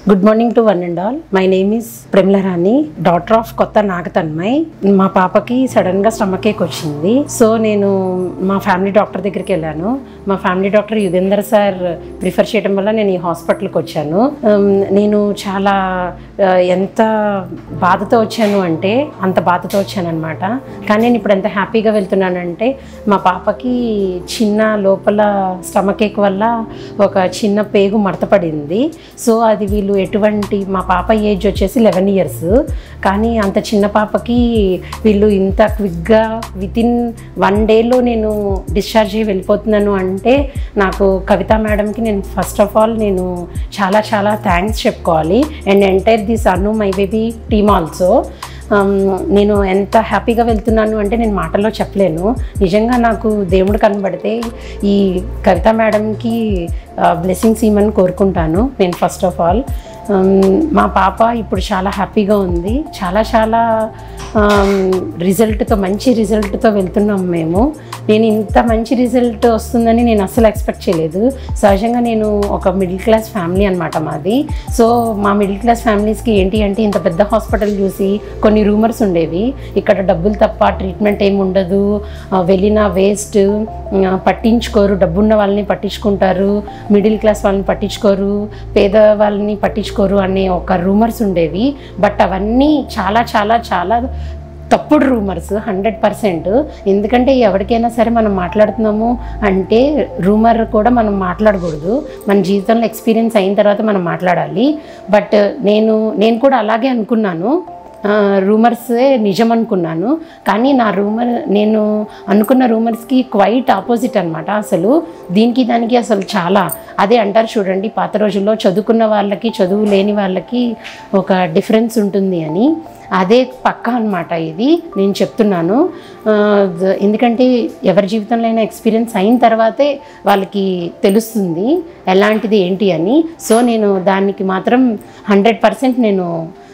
good morning to one and all my name is Premala Rani daughter of కొత్త నాగతన్మయ్ మా పాపకి sudden గా స్టమక్ ఏక్ వచ్చింది సో నేను మా ఫ్యామిలీ డాక్టర్ దగ్గరికి వెళ్ళాను మా family doctor Yugender sir prefer చేయడం వల్ల నేను ఈ హాస్పిటల్కి వచ్చాను Um, నేను చాలా uh, ఎంత బాధతో వచ్చాను అంటే అంత బాధతో వచ్చాను అనమాట కానీ నేను ఇప్పుడు ఎంత హ్యాపీగా వెళ్తున్నానంటే మా పాపకి చిన్న లోపల స్టమక్ ఏక్ వల్ల ఒక చిన్న పేగు మడతపడింది సో అది వీళ్ళు ఎటువంటి మా పాప ఏజ్ వచ్చేసి లెవెన్ ఇయర్స్ కానీ అంత చిన్న పాపకి వీళ్ళు ఇంత క్విక్గా విత్ ఇన్ వన్ డేలో నేను డిశ్చార్జ్ అయ్యి వెళ్ళిపోతున్నాను అంటే నాకు కవిత మేడంకి నేను ఫస్ట్ ఆఫ్ ఆల్ నేను చాలా చాలా థ్యాంక్స్ చెప్పుకోవాలి and entire this Anu my baby team also నేను ఎంత హ్యాపీగా వెళ్తున్నాను అంటే నేను మాటల్లో చెప్పలేను నిజంగా నాకు దేవుడు కనబడితే ఈ కవిత మేడంకి బ్లెస్సింగ్స్ ఇవ్వమని కోరుకుంటాను నేను ఫస్ట్ ఆఫ్ ఆల్ మా పాప ఇప్పుడు చాలా హ్యాపీగా ఉంది చాలా చాలా రిజల్ట్తో మంచి రిజల్ట్తో వెళ్తున్నాం మేము నేను ఇంత మంచి రిజల్ట్ వస్తుందని నేను అస్సలు ఎక్స్పెక్ట్ చేయలేదు సహజంగా నేను ఒక మిడిల్ క్లాస్ ఫ్యామిలీ అనమాట మాది సో మా మిడిల్ క్లాస్ ఫ్యామిలీస్కి ఏంటి అంటే ఇంత పెద్ద హాస్పిటల్ చూసి కొన్ని రూమర్స్ ఉండేవి ఇక్కడ డబ్బులు తప్ప ట్రీట్మెంట్ ఏమి ఉండదు ఆ, వెళ్ళిన వేస్ట్ పట్టించుకోరు డబ్బున్న వాళ్ళని పట్టించుకుంటారు మిడిల్ క్లాస్ వాళ్ళని పట్టించుకోరు పేద వాళ్ళని పట్టించుకోరు అనే ఒక రూమర్స్ ఉండేవి బట్ అవన్నీ చాలా చాలా చాలా తప్పుడు రూమర్స్ హండ్రెడ్ పర్సెంట్ ఎందుకంటే ఎవరికైనా సరే మనం మాట్లాడుతున్నాము అంటే రూమర్ కూడా మనం మాట్లాడకూడదు మన జీవితంలో ఎక్స్పీరియన్స్ అయిన తర్వాత మనం మాట్లాడాలి బట్ నేను నేను కూడా అలాగే అనుకున్నాను రూమర్సే నిజం అనుకున్నాను కానీ నా రూమర్ నేను అనుకున్న రూమర్స్కి క్వైట్ ఆపోజిట్ అనమాట అసలు దీనికి దానికి అసలు చాలా అదే అంటారు చూడండి పాత రోజుల్లో చదువుకున్న వాళ్ళకి చదువు లేని వాళ్ళకి ఒక డిఫరెన్స్ ఉంటుంది అని అదే పక్క అనమాట ఇది నేను చెప్తున్నాను ఆ, ద- ఎందుకంటే ఎవరి జీవితంలో అయినా ఎక్స్పీరియన్స్ అయిన తర్వాతే వాళ్ళకి తెలుస్తుంది ఎలాంటిది ఏంటి అని సో నేను దానికి మాత్రం హండ్రెడ్ పర్సెంట్ నేను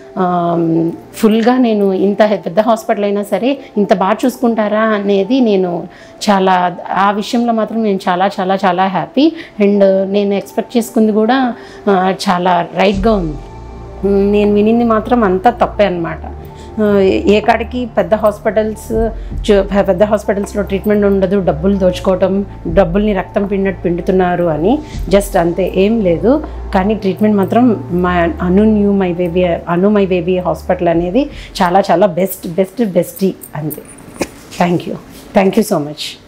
ఫుల్గా నేను ఇంత పెద్ద హాస్పిటల్ అయినా సరే ఇంత బాగా చూసుకుంటారా అనేది నేను చాలా ఆ విషయంలో మాత్రం నేను చాలా చాలా చాలా హ్యాపీ అండ్ నేను ఎక్స్పెక్ట్ చేసుకుంది కూడా ఆ, చాలా రైట్గా ఉంది ఉమ్, నేను వినింది మాత్రం అంతా తప్పే అనమాట ఏ కాడికి పెద్ద హాస్పిటల్స్ చు- పెద్ద హాస్పిటల్స్లో ట్రీట్మెంట్ ఉండదు డబ్బులు దోచుకోవటం డబ్బుల్ని రక్తం పిండినట్టు పిండుతున్నారు అని జస్ట్ అంతే ఏం లేదు కానీ ట్రీట్మెంట్ మాత్రం మా అను న్యూ మై బేబీ అను మై బేబీ హాస్పిటల్ అనేది చాలా చాలా బెస్ట్ బెస్ట్ బెస్ట్ అంతే thank you thank you so much